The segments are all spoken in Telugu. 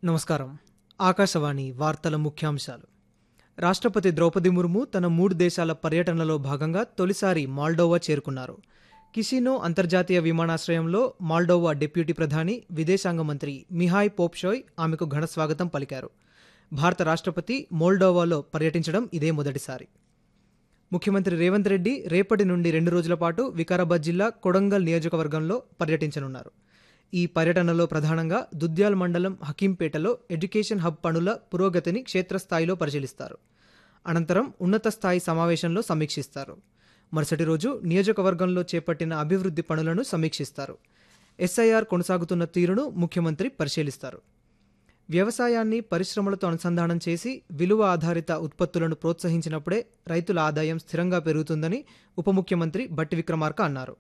నమస్కారం ఆకాశవాణి వార్తల ముఖ్యాంశాలు రాష్ట్రపతి ద్రౌపది ముర్ము తన మూడు దేశాల పర్యటనలో భాగంగా తొలిసారి మాల్డోవా చేరుకున్నారు కిషినో అంతర్జాతీయ విమానాశ్రయంలో మాల్డోవా డిప్యూటీ ప్రధాని విదేశాంగ మంత్రి మిహాయ్ పోప్షోయ్ ఆమెకు ఘన స్వాగతం పలికారు భారత రాష్ట్రపతి మోల్డోవాలో పర్యటించడం ఇదే మొదటిసారి ముఖ్యమంత్రి రేవంత్ రెడ్డి రేపటి నుండి రెండు రోజుల పాటు వికారాబాద్ జిల్లా కొడంగల్ నియోజకవర్గంలో పర్యటించనున్నారు ఈ పర్యటనలో ప్రధానంగా దుద్యాల్ మండలం హకీంపేటలో ఎడ్యుకేషన్ హబ్ పనుల పురోగతిని క్షేత్రస్థాయిలో పరిశీలిస్తారు అనంతరం ఉన్నత స్థాయి సమావేశంలో సమీక్షిస్తారు మరుసటి రోజు నియోజకవర్గంలో చేపట్టిన అభివృద్ధి పనులను సమీక్షిస్తారు ఎస్ఐఆర్ కొనసాగుతున్న తీరును ముఖ్యమంత్రి పరిశీలిస్తారు వ్యవసాయాన్ని పరిశ్రమలతో అనుసంధానం చేసి విలువ ఆధారిత ఉత్పత్తులను ప్రోత్సహించినప్పుడే రైతుల ఆదాయం స్థిరంగా పెరుగుతుందని ఉప ముఖ్యమంత్రి బట్టి విక్రమార్క అన్నారు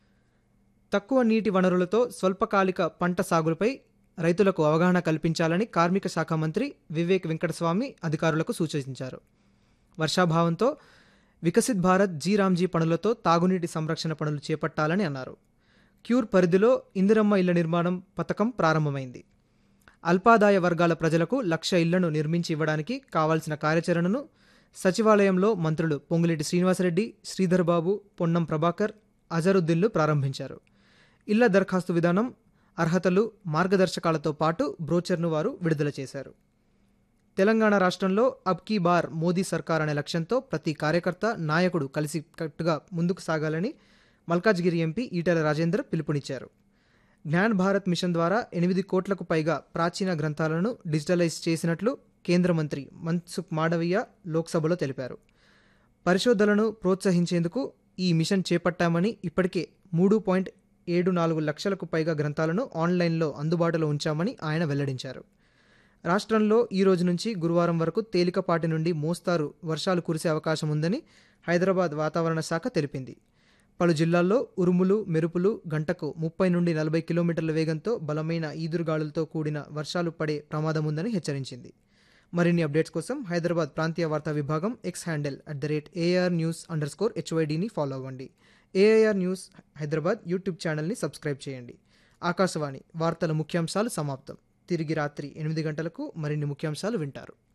తక్కువ నీటి వనరులతో స్వల్పకాలిక పంట సాగులపై రైతులకు అవగాహన కల్పించాలని కార్మిక శాఖ మంత్రి వివేక్ వెంకటస్వామి అధికారులకు సూచించారు వర్షాభావంతో వికసిత్ భారత్ జీ రామ్జీ పనులతో తాగునీటి సంరక్షణ పనులు చేపట్టాలని అన్నారు క్యూర్ పరిధిలో ఇందిరమ్మ ఇళ్ల నిర్మాణం పథకం ప్రారంభమైంది అల్పాదాయ వర్గాల ప్రజలకు లక్ష ఇళ్లను నిర్మించి ఇవ్వడానికి కావాల్సిన కార్యాచరణను సచివాలయంలో మంత్రులు పొంగులేటి శ్రీనివాసరెడ్డి శ్రీధర్ బాబు పొన్నం ప్రభాకర్ అజరుద్దీన్లు ప్రారంభించారు ఇళ్ల దరఖాస్తు విధానం అర్హతలు మార్గదర్శకాలతో పాటు బ్రోచర్ను వారు విడుదల చేశారు తెలంగాణ రాష్ట్రంలో అబ్ కీ బార్ మోదీ సర్కార్ అనే లక్ష్యంతో ప్రతి కార్యకర్త నాయకుడు కలిసి కట్టుగా ముందుకు సాగాలని మల్కాజ్గిరి ఎంపీ ఈటెల రాజేందర్ పిలుపునిచ్చారు జ్ఞాన్ భారత్ మిషన్ ద్వారా ఎనిమిది కోట్లకు పైగా ప్రాచీన గ్రంథాలను డిజిటలైజ్ చేసినట్లు కేంద్ర మంత్రి మన్సుఖ్ మాడవీయ లోక్సభలో తెలిపారు పరిశోధనలను ప్రోత్సహించేందుకు ఈ మిషన్ చేపట్టామని ఇప్పటికే మూడు పాయింట్ ఏడు నాలుగు లక్షలకు పైగా గ్రంథాలను ఆన్లైన్లో అందుబాటులో ఉంచామని ఆయన వెల్లడించారు రాష్ట్రంలో ఈ రోజు నుంచి గురువారం వరకు తేలికపాటి నుండి మోస్తారు వర్షాలు కురిసే అవకాశం ఉందని హైదరాబాద్ వాతావరణ శాఖ తెలిపింది పలు జిల్లాల్లో ఉరుములు మెరుపులు గంటకు ముప్పై నుండి నలభై కిలోమీటర్ల వేగంతో బలమైన ఈదురుగాలులతో కూడిన వర్షాలు పడే ప్రమాదం ఉందని హెచ్చరించింది మరిన్ని అప్డేట్స్ కోసం హైదరాబాద్ ప్రాంతీయ వార్తా విభాగం X handle at the rate AR news under score హెచ్వైడిని ఫాలో అవ్వండి ఏఐఆర్ న్యూస్ హైదరాబాద్ యూట్యూబ్ ఛానల్ని సబ్స్క్రైబ్ చేయండి ఆకాశవాణి వార్తల ముఖ్యాంశాలు సమాప్తం తిరిగి రాత్రి ఎనిమిది గంటలకు మరిన్ని ముఖ్యాంశాలు వింటారు